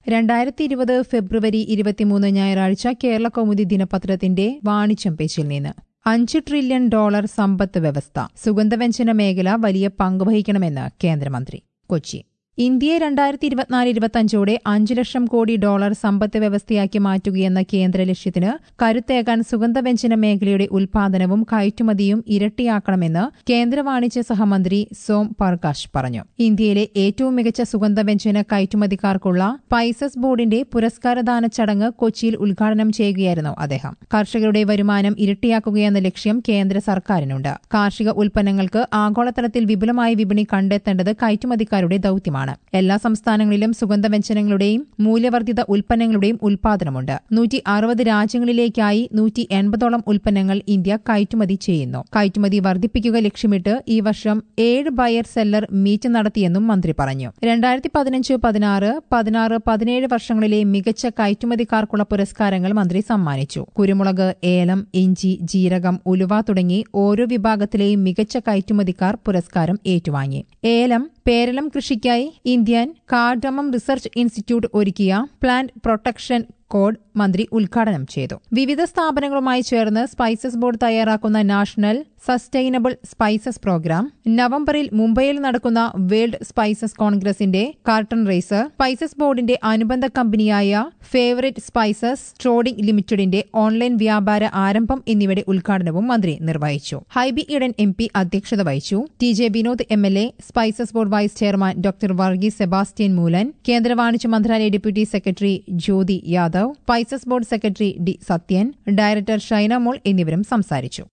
രണ്ടായിരത്തി ഇരുപത് ഫെബ്രുവരി ഇരുപത്തിമൂന്ന് ഞായറാഴ്ച കേരള കൗമുദി ദിനപത്രത്തിന്റെ വാണിജ്യം പേജിൽ നിന്ന് അഞ്ച് ട്രില്യൺ ഡോളർ സമ്പത്ത് വ്യവസ്ഥ സുഗന്ധവ്യഞ്ജന മേഖല വലിയ പങ്കുവഹിക്കണമെന്ന് കേന്ദ്രമന്ത്രി കൊച്ചി ഇന്ത്യയെ രണ്ടായിരത്തി ഇരുപത്തിനാല് ഇരുപത്തിയഞ്ചോടെ അഞ്ച് ലക്ഷം കോടി ഡോളർ സമ്പത്ത് വ്യവസ്ഥയാക്കി മാറ്റുകയെന്ന കേന്ദ്ര ലക്ഷ്യത്തിന് കരുത്തേകാൻ സുഗന്ധവ്യഞ്ജന മേഖലയുടെ ഉൽപാദനവും കയറ്റുമതിയും ഇരട്ടിയാക്കണമെന്ന് കേന്ദ്ര വാണിജ്യ സഹമന്ത്രി സോം പർകാശ് പറഞ്ഞു ഇന്ത്യയിലെ ഏറ്റവും മികച്ച സുഗന്ധവ്യഞ്ജന കയറ്റുമതിക്കാർക്കുള്ള സ്പൈസസ് ബോർഡിന്റെ പുരസ്കാരദാന ചടങ്ങ് കൊച്ചിയിൽ ഉദ്ഘാടനം ചെയ്യുകയായിരുന്നു അദ്ദേഹം കർഷകരുടെ വരുമാനം ഇരട്ടിയാക്കുകയെന്ന ലക്ഷ്യം കേന്ദ്ര സർക്കാരിനുണ്ട് കാർഷിക ഉൽപ്പന്നങ്ങൾക്ക് ആഗോളതലത്തിൽ വിപുലമായ വിപണി കണ്ടെത്തേണ്ടത് കയറ്റുമതിക്കാരുടെ ദൌത്യമാണ് എല്ലാ സംസ്ഥാനങ്ങളിലും സുഗന്ധവ്യഞ്ജനങ്ങളുടെയും മൂല്യവർദ്ധിത ഉൽപ്പന്നങ്ങളുടെയും ഉൽപാദനമുണ്ട് നൂറ്റി അറുപത് രാജ്യങ്ങളിലേക്കായി നൂറ്റി എൺപതോളം ഉൽപ്പന്നങ്ങൾ ഇന്ത്യ കയറ്റുമതി ചെയ്യുന്നു കയറ്റുമതി വർദ്ധിപ്പിക്കുക ലക്ഷ്യമിട്ട് ഈ വർഷം ഏഴ് ബയർ സെല്ലർ മീറ്റ് നടത്തിയെന്നും മന്ത്രി പറഞ്ഞു രണ്ടായിരത്തി പതിനഞ്ച് പതിനാറ് പതിനാറ് പതിനേഴ് വർഷങ്ങളിലെ മികച്ച കയറ്റുമതിക്കാർക്കുള്ള പുരസ്കാരങ്ങൾ മന്ത്രി സമ്മാനിച്ചു കുരുമുളക് ഏലം ഇഞ്ചി ജീരകം ഉലുവ തുടങ്ങി ഓരോ വിഭാഗത്തിലെയും മികച്ച കയറ്റുമതിക്കാർ പുരസ്കാരം ഏറ്റുവാങ്ങി ഏലം പേരലം കൃഷിക്കായി ഇന്ത്യൻ കാർഡമം റിസർച്ച് ഇൻസ്റ്റിറ്റ്യൂട്ട് ഒരുക്കിയ പ്ലാന്റ് പ്രൊട്ടക്ഷൻ കോഡ് മന്ത്രി ഉദ്ഘാടനം ചെയ്തു വിവിധ സ്ഥാപനങ്ങളുമായി ചേർന്ന് സ്പൈസസ് ബോർഡ് തയ്യാറാക്കുന്ന നാഷണൽ സസ്റ്റൈനബിൾ സ്പൈസസ് പ്രോഗ്രാം നവംബറിൽ മുംബൈയിൽ നടക്കുന്ന വേൾഡ് സ്പൈസസ് കോൺഗ്രസിന്റെ കാർട്ടൺ റേസർ സ്പൈസസ് ബോർഡിന്റെ അനുബന്ധ കമ്പനിയായ ഫേവറേറ്റ് സ്പൈസസ് ട്രോഡിംഗ് ലിമിറ്റഡിന്റെ ഓൺലൈൻ വ്യാപാര ആരംഭം എന്നിവയുടെ ഉദ്ഘാടനവും മന്ത്രി നിർവഹിച്ചു ഹൈബി ഇഡൻ എം പി അധ്യക്ഷത വഹിച്ചു T J Vinod M L A spices board vice chairman doctor Varghese Sebastian Moolan കേന്ദ്ര വാണിജ്യ മന്ത്രാലയ deputy secretary Jyothi Yadav spices board secretary D Sathyan director Shaina Mol എന്നിവരും സംസാരിച്ചു